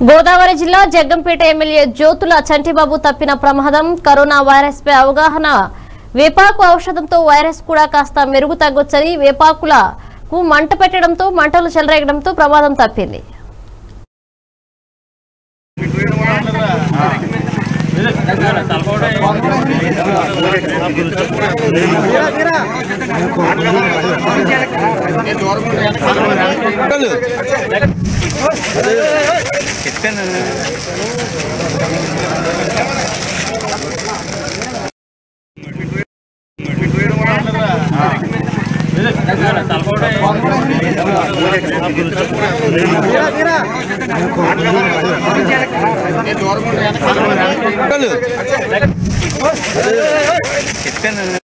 గోదావరి జిల్లా జగ్గంపేట ఎమ్మెల్యే జ్యోతుల చంటిబాబు తప్పిన ప్రమాదం కరోనా వైరస్ పై అవగాహన వేపాకు ఔషధంతో వైరస్ కూడా కాస్త మెరుగు తగ్గొచ్చని వేపాకులకు మంట పెట్టడంతో మంటలు చెలరేగడంతో ప్రమాదం తప్పింది చెప్పాను